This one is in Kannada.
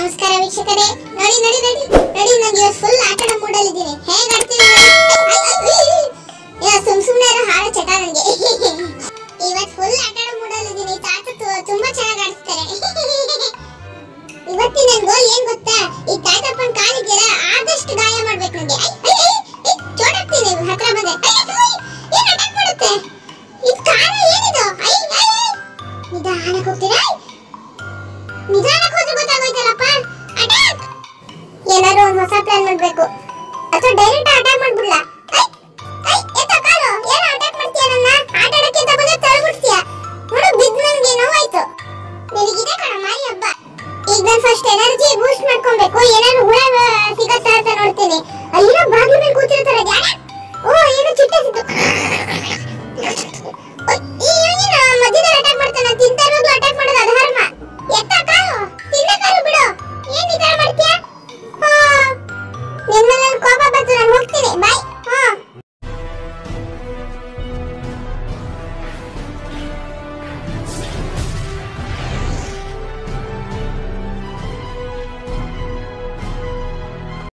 ನಮಸ್ಕಾರ ವೀಕ್ಷಕರೇ ನೋಡಿ ನೋಡಿ ನೋಡಿ ನೋಡಿ ನಂಗೆ ಇವತ್ತು ಫುಲ್ ಆಟದ ಮೂಡಲ್ಲಿ ಇದ್ದೀನಿ ಹೇಗ್ ಆಡ್ತೀನಿ ನೋಡಿ ಸುಮ್ ಸುಮ್ನೆ ಇರೋ ಹಾಡು ಚಟ ನನಗೆ ಇವತ್ತು ಫುಲ್ ಆಟದ ಮೂಡಲ್ಲಿ ಇದ್ದೀನಿ ತಾತ ತು- ತುಂಬಾ ಚೆನ್ನಾಗಿ ಆಡಿಸ್ತಾರೆ ಇವತ್ತಿನ ನನ್ ಗೋಲ್ ಏನ್ ಗೊತ್ತಾ ಈ ತಾತಪ್ಪನ ಕಾಲಿಗೆ ಆದಷ್ಟು ಗಾಯ ಮಾಡ್ಬೇಕು ನಂಗೆ ಚೋಡಾಡ್ತೀನಿ ಹತ್ರ ಬಂದೆ ಐ, ಐ, ಐ, ಏನ್ ಅಟ್ಯಾಕ್ ಮಾಡುತ್ತೆ ಇದು ಕಾರ ಏನಿದು ಐ, ಐ, ಐ. ನಿಧಾನಕ್ಕೆ ಹೋಗ್ತೀರಾ ನಿಧಾನಕ್ಕೆ ಹೋದ್ರೆ ಗೊತ್ತಾಗೋಯ್ತಲ್ಲಪ್ಪ ಅಟ್ಯಾಕ್ ಏನಾದ್ರು ಒಂದು ಹೊಸ ಪ್ಲಾನ್ ಮಾಡ್ಬೇಕು ಅಥವಾ ಡೈರೆಕ್ಟ್ ಅಟ್ಯಾಕ್ ಮಾಡ್ಬಿಡ್ಲಾ ಐ, ಐ, ಎತ್ತೋ ಕಾಲು ಏನೋ ಅಟ್ಯಾಕ್ ಮಾಡ್ತೀಯ ನನ್ನ ಆಟ ಆಡಕ್ಕೆ ಅಂತ ಬಂದ್ರೆ ತಳ್ಬಿಡ್ತೀಯ ನೋಡು ಬಿದ್ದು ನನ್ಗೆ ನೋವಾಯ್ತು ನಿನಗಿದೆ ಕಣ ಮಾರಿ ಹಬ್ಬ ಈಗ ನಾನು ಫಸ್ಟ್ ಎನರ್ಜಿ ಬೂಸ್ಟ್ ಮಾಡ್ಕೊಬೇಕು ಏನಾದ್ರು ಹುಳ ಆ, ಸಿಗತ್ತಾ ಅಂತ ನೋಡ್ತೀನಿ ಅಯ್ಯೋ ಬಾಗಿಲು ಮೇಲೆ ಕೂತಿರ್ತಾರೆ ಯಾರ ಓ ಏನೋ ಚಿಟ್ಟೆ ಸಿಕ್ತು ಓಯ್, ಈ ಇವನಿನ ಮಧ್ಯದಲ್ಲಿ ಅಟ್ಯಾಕ್ ಮಾಡ್ತಾನೆ ತಿಂತಾ ಇರೋದು ಅಟ್ಯಾಕ್ ಮಾಡೋದು ಅಧರ್ಮ ಎತ್ತ ಕಾಲು ತಿನ್ನ ಕಾಲು ಬಿಡು ಏನ್ ಈ ತರ ಮಾಡ್ತೀಯ ಆ, ನಿನ್ ಮೇಲೆ ನನ್ ಕೋಪ ಬಂತು ನಾನು ಹೋಗ್ತೀನಿ ಬಾಯ್